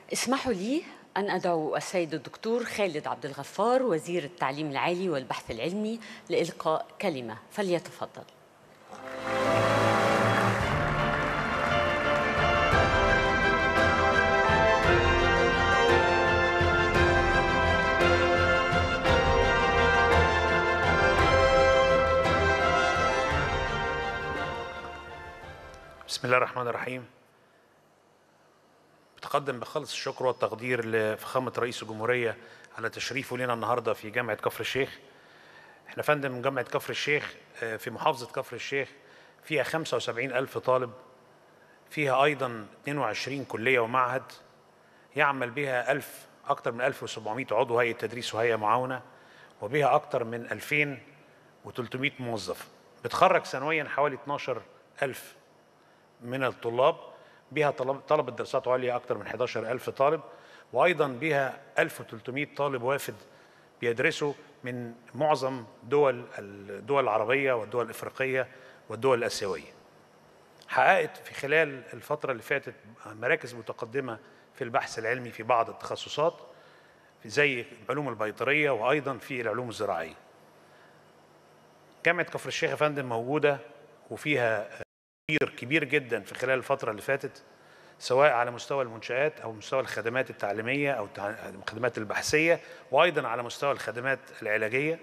اسمحوا لي أن أدعو السيد الدكتور خالد عبد الغفار وزير التعليم العالي والبحث العلمي لإلقاء كلمة فليتفضل بسم الله الرحمن الرحيم بتقدم بخالص الشكر والتقدير لفخامة رئيس الجمهورية على تشريفه لنا النهاردة في جامعة كفر الشيخ احنا فندم جامعة كفر الشيخ آه، في محافظة كفر الشيخ فيها 75 ألف طالب فيها أيضا 22 كلية ومعهد يعمل بها 1000 أكثر من 1700 عضو هيئة تدريس وهيئة معاونة وبها أكثر من 2300 موظف بتخرج سنويا حوالي 12 ألف من الطلاب بها طلب طلبة دراسات عليا أكثر من 11 ألف طالب وأيضا بها 1300 طالب وافد بيدرسوا من معظم دول الدول العربية والدول الإفريقية والدول الآسيوية حققت في خلال الفترة اللي فاتت مراكز متقدمة في البحث العلمي في بعض التخصصات زي العلوم البيطرية وأيضا في العلوم الزراعية جامعة كفر الشيخ يا فندم موجودة وفيها تطوير كبير جدا في خلال الفترة اللي فاتت سواء على مستوى المنشآت أو مستوى الخدمات التعليمية أو التع- الخدمات البحثية وأيضا على مستوى الخدمات العلاجية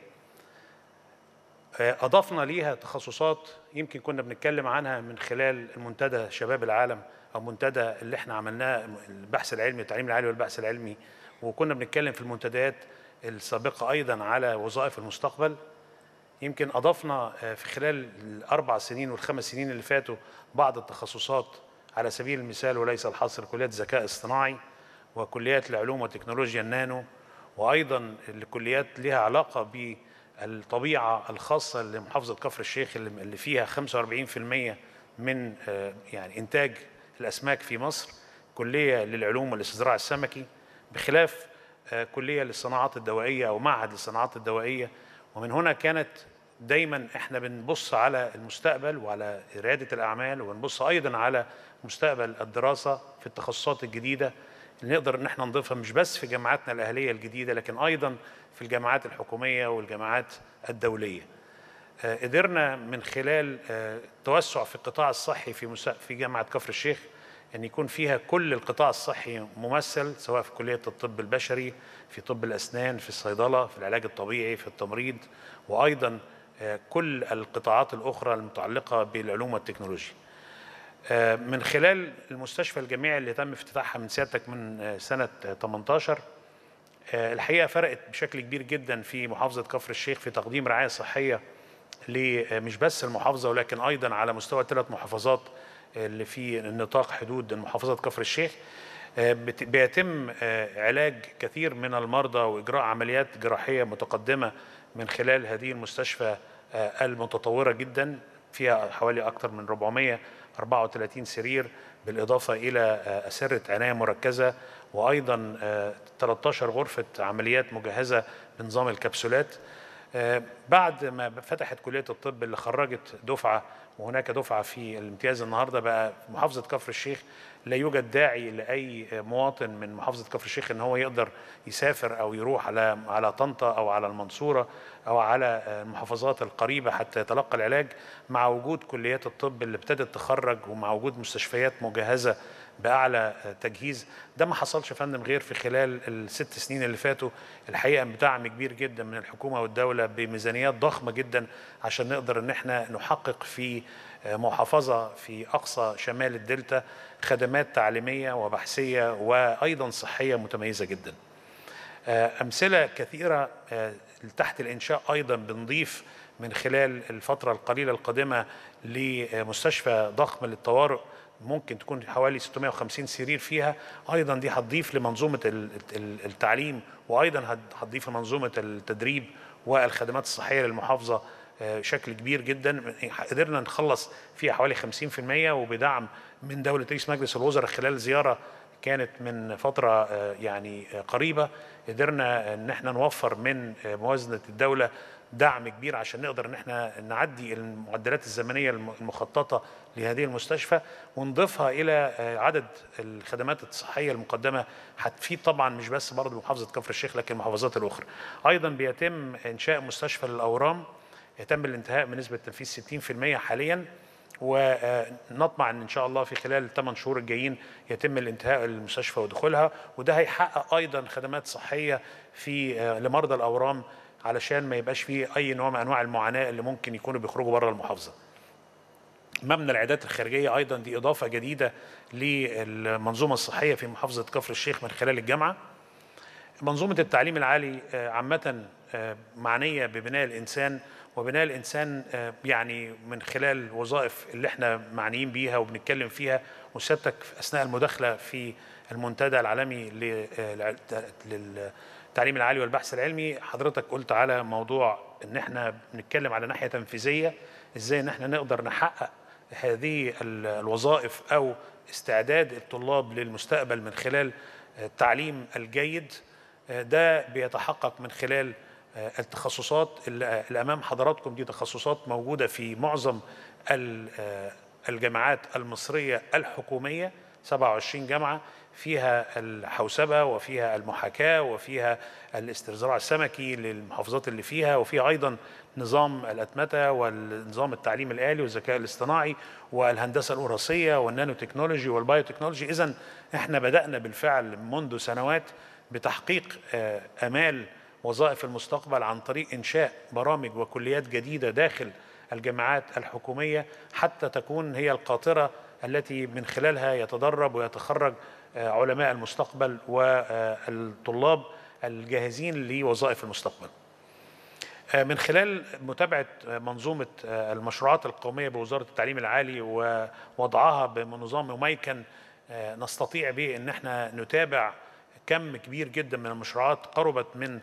آه، أضفنا ليها تخصصات يمكن كنا بنتكلم عنها من خلال المنتدى شباب العالم أو منتدى اللي احنا عملناه البحث العلمي التعليم العالي والبحث العلمي وكنا بنتكلم في المنتديات السابقة أيضا على وظائف المستقبل يمكن أضفنا آه، في خلال الأربع سنين والخمس سنين اللي فاتوا بعض التخصصات على سبيل المثال وليس الحصر كليات الذكاء الاصطناعي وكليات العلوم وتكنولوجيا النانو وأيضا الكليات لها علاقة بالطبيعة الخاصة لمحافظة كفر الشيخ اللي اللي فيها 45% من آه، يعني إنتاج الأسماك في مصر كلية للعلوم والاستزراع السمكي بخلاف آه، كلية للصناعات الدوائية أو معهد للصناعات الدوائية ومن هنا كانت دايما احنا بنبص على المستقبل وعلى ريادة الأعمال ونبص أيضا على مستقبل الدراسة في التخصصات الجديدة اللي نقدر ان احنا نضيفها مش بس في جامعاتنا الأهلية الجديدة لكن أيضا في الجامعات الحكومية والجامعات الدولية آه، قدرنا من خلال آه، التوسع في القطاع الصحي في مسا- في جامعة كفر الشيخ أن يكون فيها كل القطاع الصحي ممثل سواء في كلية الطب البشري في طب الأسنان في الصيدلة في العلاج الطبيعي في التمريض وأيضا آه، كل القطاعات الأخرى المتعلقة بالعلوم والتكنولوجيا آه، من خلال المستشفى الجامعي اللي تم افتتاحها من سيادتك من آه، سنة آه، 18 آه، الحقيقة فرقت بشكل كبير جدا في محافظة كفر الشيخ في تقديم رعاية صحية ل- مش بس المحافظة ولكن أيضا على مستوى ثلاث محافظات اللي في نطاق حدود محافظة كفر الشيخ آه، بت- بيتم آه، علاج كثير من المرضى وإجراء عمليات جراحية متقدمة من خلال هذه المستشفى آه، المتطورة جدا فيها حوالي أكثر من 434 سرير بالإضافة إلى آه، أسرة عناية مركزة وأيضا آه، 13 غرفة عمليات مجهزة بنظام الكبسولات آه، بعد ما فتحت كلية الطب اللي خرجت دفعة وهناك دفعة في الامتياز النهاردة بقى في محافظة كفر الشيخ لا يوجد داعي لأي مواطن من محافظة كفر الشيخ إن هو يقدر يسافر أو يروح على على طنطا أو على المنصورة أو على المحافظات القريبة حتى يتلقى العلاج مع وجود كليات الطب اللي ابتدت تخرج ومع وجود مستشفيات مجهزة باعلى تجهيز ده ما حصلش يا فندم غير في خلال الست سنين اللي فاتوا الحقيقه بدعم كبير جدا من الحكومه والدوله بميزانيات ضخمه جدا عشان نقدر ان احنا نحقق في محافظه في اقصى شمال الدلتا خدمات تعليميه وبحثيه وايضا صحيه متميزه جدا. امثله كثيره تحت الانشاء ايضا بنضيف من خلال الفتره القليله القادمه لمستشفى ضخم للطوارئ ممكن تكون حوالي 650 سرير فيها ايضا دي هتضيف لمنظومه التعليم وايضا هتضيف لمنظومه التدريب والخدمات الصحيه للمحافظه شكل كبير جدا قدرنا نخلص فيها حوالي 50% وبدعم من دوله رئيس مجلس الوزراء خلال زياره كانت من فتره يعني قريبه قدرنا ان احنا نوفر من موازنه الدوله دعم كبير عشان نقدر ان احنا نعدي المعدلات الزمنيه الم- المخططه لهذه المستشفى ونضيفها الى آه، عدد الخدمات الصحيه المقدمه هتفيد طبعا مش بس برضه محافظه كفر الشيخ لكن المحافظات الاخرى. ايضا بيتم انشاء مستشفى للاورام يتم الانتهاء بنسبه تنفيذ 60% حاليا ونطمع ان ان شاء الله في خلال الثمان شهور الجايين يتم الانتهاء المستشفى ودخولها وده هيحقق ايضا خدمات صحيه في آه، لمرضى الاورام علشان ما يبقاش فيه اي نوع من انواع المعاناه اللي ممكن يكونوا بيخرجوا بره المحافظه. مبنى العيادات الخارجيه ايضا دي اضافه جديده للمنظومه الصحيه في محافظه كفر الشيخ من خلال الجامعه. منظومة التعليم العالي آه، عامة آه، معنية ببناء الإنسان وبناء الإنسان آه، يعني من خلال الوظائف اللي احنا معنيين بيها وبنتكلم فيها وسيادتك في أثناء المداخلة في المنتدى العالمي ل- آه، للع- للتعليم العالي والبحث العلمي حضرتك قلت على موضوع ان احنا بنتكلم على ناحية تنفيذية ازاي ان احنا نقدر نحقق هذه ال- الوظائف او استعداد الطلاب للمستقبل من خلال التعليم الجيد ده بيتحقق من خلال التخصصات اللي اللي امام حضراتكم دي تخصصات موجوده في معظم ال- الجامعات المصريه الحكوميه 27 جامعه فيها الحوسبه وفيها المحاكاه وفيها الاستزراع السمكي للمحافظات اللي فيها وفيها ايضا نظام الاتمته والنظام التعليم الالي والذكاء الاصطناعي والهندسه الوراثيه والنانو تكنولوجي والبايو تكنولوجي اذا احنا بدانا بالفعل منذ سنوات بتحقيق آه، امال وظائف المستقبل عن طريق انشاء برامج وكليات جديده داخل الجامعات الحكوميه حتى تكون هي القاطره التي من خلالها يتدرب ويتخرج آه، علماء المستقبل والطلاب الجاهزين لوظائف المستقبل. آه، من خلال متابعة آه، منظومة آه، المشروعات القومية بوزارة التعليم العالي ووضعها بنظام مميكن آه، نستطيع به ان احنا نتابع كم كبير جدا من المشروعات قربت من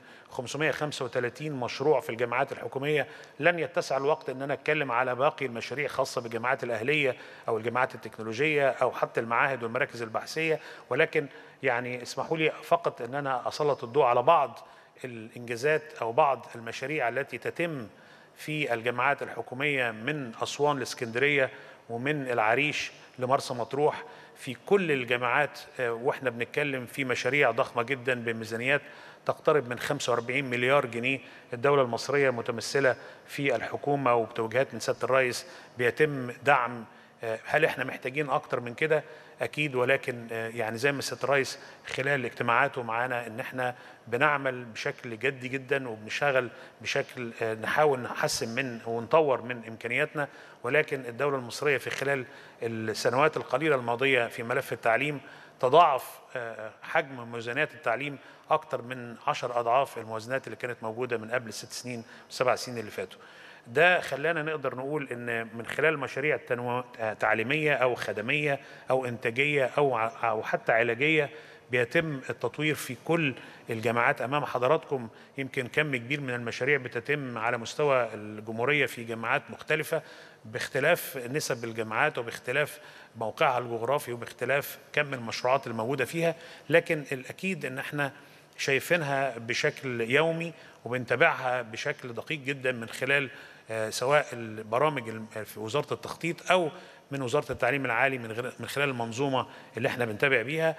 535 مشروع في الجامعات الحكومية لن يتسع الوقت ان انا اتكلم على باقي المشاريع خاصة بالجامعات الاهلية او الجامعات التكنولوجية او حتى المعاهد والمراكز البحثية ولكن يعني اسمحوا لي فقط ان انا اسلط الضوء على بعض الانجازات او بعض المشاريع التي تتم في الجامعات الحكوميه من اسوان لاسكندريه ومن العريش لمرسى مطروح في كل الجامعات آه، واحنا بنتكلم في مشاريع ضخمه جدا بميزانيات تقترب من 45 مليار جنيه الدوله المصريه متمثله في الحكومه وبتوجيهات من سياده الرئيس بيتم دعم آه، هل احنا محتاجين اكتر من كده اكيد ولكن آه، يعني زي ما سياده الرئيس خلال اجتماعاته معانا ان احنا بنعمل بشكل جدي جدا وبنشتغل بشكل آه، نحاول نحسن من ونطور من امكانياتنا ولكن الدوله المصريه في خلال السنوات القليله الماضيه في ملف التعليم تضاعف آه، حجم ميزانيات التعليم اكثر من عشر اضعاف الموازنات اللي كانت موجوده من قبل الست سنين والسبع سنين اللي فاتوا. ده خلانا نقدر نقول ان من خلال مشاريع تنو... آه، تعليميه او خدميه او انتاجيه او ع- او حتى علاجيه بيتم التطوير في كل الجامعات امام حضراتكم يمكن كم كبير من المشاريع بتتم على مستوى الجمهوريه في جامعات مختلفه باختلاف نسب الجامعات وباختلاف موقعها الجغرافي وباختلاف كم المشروعات الموجوده فيها لكن الاكيد ان احنا شايفينها بشكل يومي وبنتابعها بشكل دقيق جدا من خلال آه، سواء البرامج الم- في وزاره التخطيط او من وزاره التعليم العالي من غير- من خلال المنظومه اللي احنا بنتابع بيها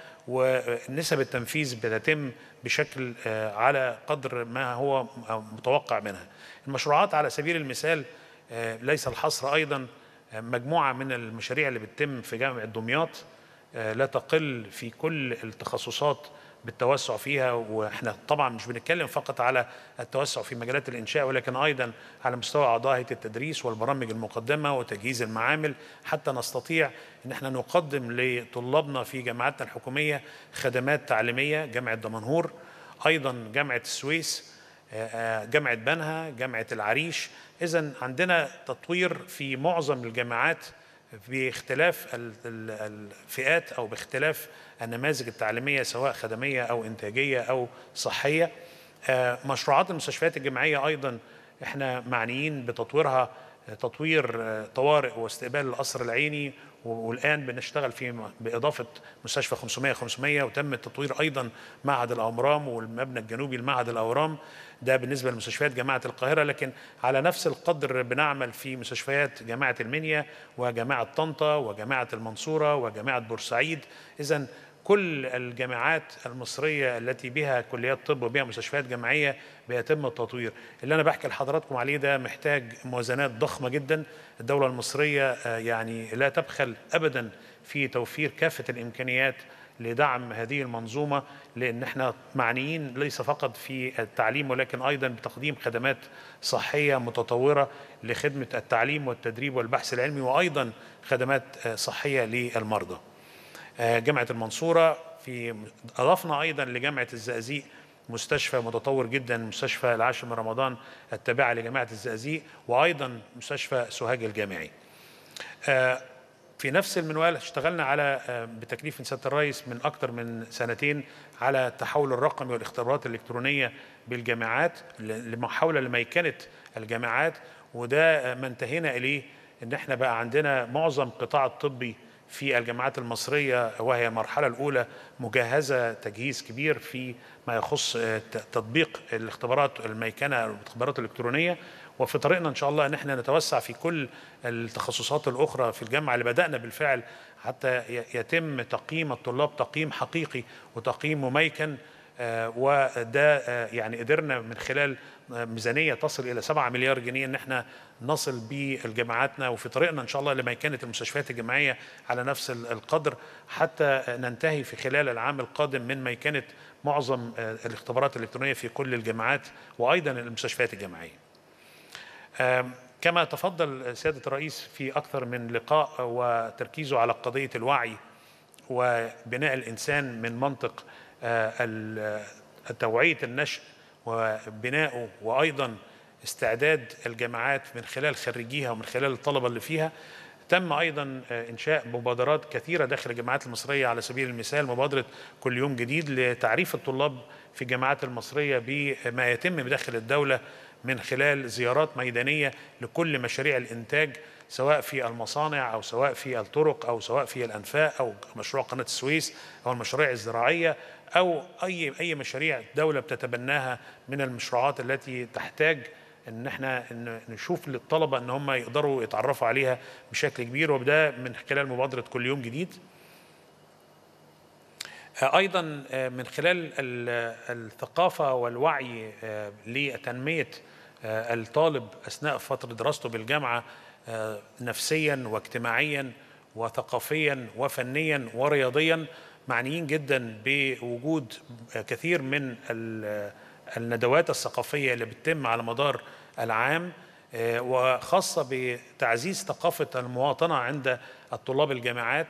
ونسب التنفيذ بتتم بشكل آه، على قدر ما هو متوقع منها. المشروعات على سبيل المثال آه، ليس الحصر ايضا آه، مجموعه من المشاريع اللي بتتم في جامعه دمياط آه، لا تقل في كل التخصصات بالتوسع فيها واحنا طبعا مش بنتكلم فقط على التوسع في مجالات الانشاء ولكن ايضا على مستوى اعضاء هيئه التدريس والبرامج المقدمه وتجهيز المعامل حتى نستطيع ان احنا نقدم لطلابنا في جامعاتنا الحكوميه خدمات تعليميه جامعه دمنهور ايضا جامعه السويس آه، جامعه بنها جامعه العريش اذا عندنا تطوير في معظم الجامعات باختلاف ال- ال- الفئات او باختلاف النماذج التعليميه سواء خدميه او انتاجيه او صحيه آه، مشروعات المستشفيات الجامعيه ايضا احنا معنيين بتطويرها آه، تطوير آه، طوارئ واستقبال القصر العيني والان بنشتغل في باضافه مستشفى 500 500 وتم تطوير ايضا معهد الاورام والمبنى الجنوبي لمعهد الاورام ده بالنسبه لمستشفيات جامعه القاهره لكن على نفس القدر بنعمل في مستشفيات جامعه المنيا وجامعه طنطا وجامعه المنصوره وجامعه بورسعيد اذا كل الجامعات المصرية التي بها كليات طب وبها مستشفيات جامعية بيتم التطوير اللي أنا بحكي لحضراتكم عليه ده محتاج موازنات ضخمة جدا الدولة المصرية يعني لا تبخل أبدا في توفير كافة الإمكانيات لدعم هذه المنظومة لأن احنا معنيين ليس فقط في التعليم ولكن أيضا بتقديم خدمات صحية متطورة لخدمة التعليم والتدريب والبحث العلمي وأيضا خدمات صحية للمرضى جامعة المنصورة في أضفنا أيضا لجامعة الزقازيق مستشفى متطور جدا مستشفى العاشر من رمضان التابعة لجامعة الزقازيق وأيضا مستشفى سوهاج الجامعي في نفس المنوال اشتغلنا على بتكليف من سياده الرئيس من اكثر من سنتين على التحول الرقمي والاختبارات الالكترونيه بالجامعات لمحاوله لميكنه الجامعات وده ما انتهينا اليه ان احنا بقى عندنا معظم القطاع الطبي في الجامعات المصريه وهي المرحله الاولى مجهزه تجهيز كبير في ما يخص تطبيق الاختبارات الميكنه الاختبارات الالكترونيه وفي طريقنا ان شاء الله ان احنا نتوسع في كل التخصصات الاخرى في الجامعه اللي بدانا بالفعل حتى يتم تقييم الطلاب تقييم حقيقي وتقييم مميكن وده يعني قدرنا من خلال ميزانيه تصل الى 7 مليار جنيه ان احنا نصل بجامعاتنا وفي طريقنا ان شاء الله لميكنه المستشفيات الجامعيه على نفس القدر حتى ننتهي في خلال العام القادم من ميكنه معظم الاختبارات الالكترونيه في كل الجامعات وايضا المستشفيات الجامعيه. كما تفضل سياده الرئيس في اكثر من لقاء وتركيزه على قضيه الوعي وبناء الانسان من منطق توعيه النشء وبنائه وايضا استعداد الجامعات من خلال خريجيها ومن خلال الطلبه اللي فيها تم ايضا انشاء مبادرات كثيره داخل الجامعات المصريه على سبيل المثال مبادره كل يوم جديد لتعريف الطلاب في الجامعات المصريه بما يتم بداخل الدوله من خلال زيارات ميدانيه لكل مشاريع الانتاج سواء في المصانع او سواء في الطرق او سواء في الانفاق او مشروع قناه السويس او المشاريع الزراعيه او اي اي مشاريع الدوله بتتبناها من المشروعات التي تحتاج ان احنا نشوف للطلبه ان هم يقدروا يتعرفوا عليها بشكل كبير وبده من خلال مبادره كل يوم جديد. ايضا من خلال الثقافه والوعي لتنميه الطالب اثناء فتره دراسته بالجامعه نفسيا واجتماعيا وثقافيا وفنيا ورياضيا معنيين جدا بوجود كثير من الندوات الثقافيه اللي بتتم على مدار العام وخاصه بتعزيز ثقافه المواطنه عند الطلاب الجامعات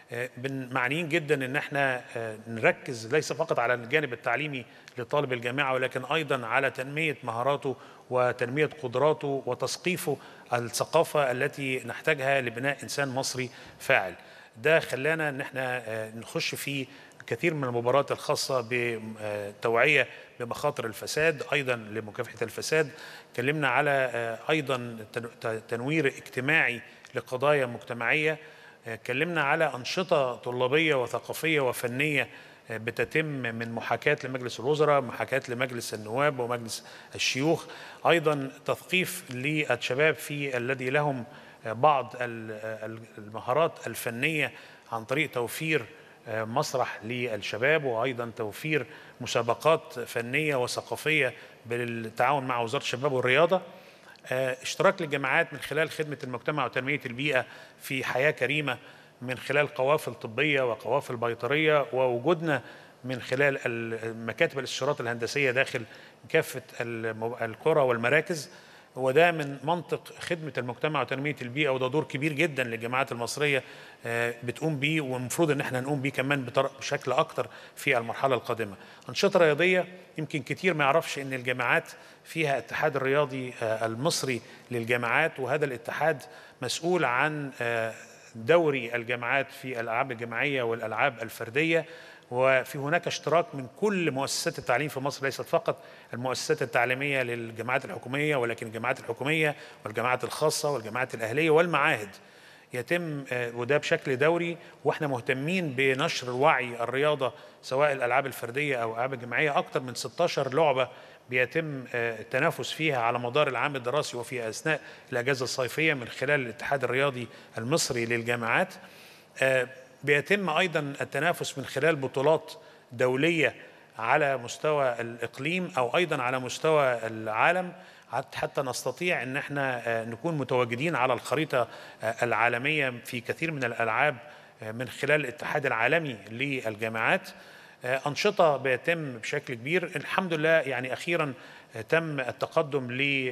معنيين جدا ان احنا نركز ليس فقط على الجانب التعليمي لطالب الجامعه ولكن ايضا على تنميه مهاراته وتنميه قدراته وتثقيفه الثقافه التي نحتاجها لبناء انسان مصري فاعل. ده خلانا ان احنا نخش في كثير من المباريات الخاصه بتوعيه بمخاطر الفساد ايضا لمكافحه الفساد اتكلمنا على ايضا تنوير اجتماعي لقضايا مجتمعيه اتكلمنا على انشطه طلابيه وثقافيه وفنيه بتتم من محاكاة لمجلس الوزراء محاكاة لمجلس النواب ومجلس الشيوخ أيضا تثقيف للشباب في الذي لهم بعض المهارات الفنية عن طريق توفير مسرح للشباب وأيضا توفير مسابقات فنية وثقافية بالتعاون مع وزارة الشباب والرياضة اشتراك للجامعات من خلال خدمة المجتمع وتنمية البيئة في حياة كريمة من خلال قوافل طبية وقوافل بيطرية ووجودنا من خلال مكاتب الاستشارات الهندسية داخل كافة القرى والمراكز وده من منطق خدمة المجتمع وتنمية البيئة وده دور كبير جدا للجامعات المصرية بتقوم بيه والمفروض ان احنا نقوم بيه كمان بشكل اكتر في المرحلة القادمة أنشطة رياضية يمكن كتير ما يعرفش ان الجامعات فيها اتحاد الرياضي المصري للجامعات وهذا الاتحاد مسؤول عن دوري الجامعات في الالعاب الجماعيه والالعاب الفرديه وفي هناك اشتراك من كل مؤسسات التعليم في مصر ليست فقط المؤسسات التعليميه للجامعات الحكوميه ولكن الجامعات الحكوميه والجامعات الخاصه والجامعات الاهليه والمعاهد يتم آه، وده بشكل دوري واحنا مهتمين بنشر وعي الرياضه سواء الالعاب الفرديه او الالعاب الجماعيه اكثر من 16 لعبه بيتم آه، التنافس فيها على مدار العام الدراسي وفي اثناء الاجازه الصيفيه من خلال الاتحاد الرياضي المصري للجامعات آه، بيتم ايضا التنافس من خلال بطولات دوليه على مستوى الاقليم او ايضا على مستوى العالم حتى نستطيع ان احنا آه، نكون متواجدين على الخريطه آه، العالميه في كثير من الالعاب آه، من خلال الاتحاد العالمي للجامعات آه، أنشطة بيتم بشكل كبير الحمد لله يعني أخيرا آه، تم التقدم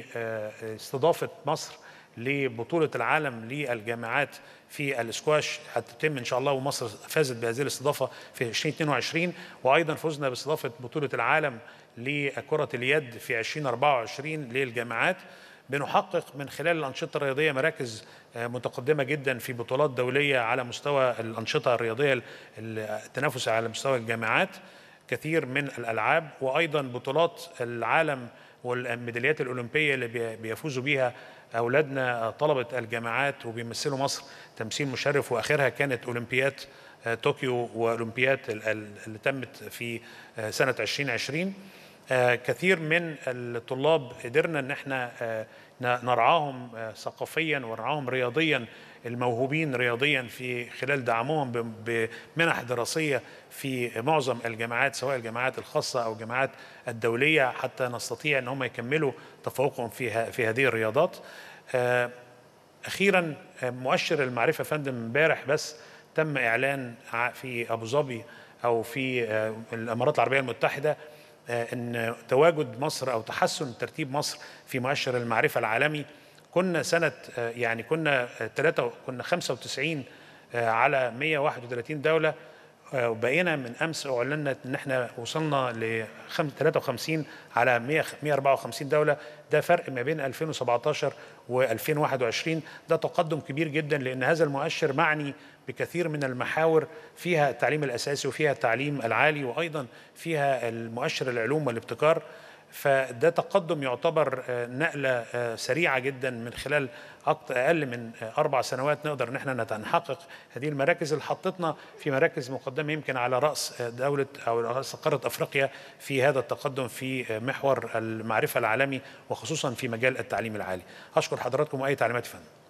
لاستضافة مصر لبطولة العالم للجامعات في الاسكواش هتتم ان شاء الله ومصر فازت بهذه الاستضافه في 2022 وايضا فزنا باستضافه بطوله العالم لكره اليد في 2024 للجامعات بنحقق من خلال الانشطه الرياضيه مراكز آه، متقدمه جدا في بطولات دوليه على مستوى الانشطه الرياضيه ال- التنافس على مستوى الجامعات كثير من الالعاب وايضا بطولات العالم والميداليات الاولمبيه اللي بي- بيفوزوا بيها اولادنا طلبه الجامعات وبيمثلوا مصر تمثيل مشرف واخرها كانت اولمبياد آه، طوكيو واولمبياد ال- ال- اللي تمت في آه، سنه 2020 آه، كثير من الطلاب قدرنا ان احنا آه، ن- نرعاهم آه، ثقافيا ونرعاهم رياضيا الموهوبين رياضيا في خلال دعمهم ب- بمنح دراسيه في معظم الجامعات سواء الجامعات الخاصه او الجامعات الدوليه حتى نستطيع ان هم يكملوا تفوقهم في ه- في هذه الرياضات. آه، اخيرا آه، مؤشر المعرفه يا فندم امبارح بس تم اعلان ع- في ابو ظبي او في آه، الامارات العربيه المتحده آه، ان تواجد مصر او تحسن ترتيب مصر في مؤشر المعرفه العالمي كنا سنه آه، يعني كنا ثلاثه كنا 95 آه، على 131 دوله آه، وبقينا من امس اعلنا ان احنا وصلنا ل 53 على 100 154 دوله ده فرق ما بين 2017 و2021 ده تقدم كبير جدا لان هذا المؤشر معني بكثير من المحاور فيها التعليم الاساسي وفيها التعليم العالي وايضا فيها المؤشر العلوم والابتكار فده تقدم يعتبر آه، نقله آه، سريعه جدا من خلال أكت- اقل من آه، اربع سنوات نقدر ان احنا نت- نحقق هذه المراكز اللي حطتنا في مراكز مقدمه يمكن على راس آه، دوله او راس قاره افريقيا في هذا التقدم في آه، محور المعرفه العالمي وخصوصا في مجال التعليم العالي. اشكر حضراتكم واي تعليمات يا فندم.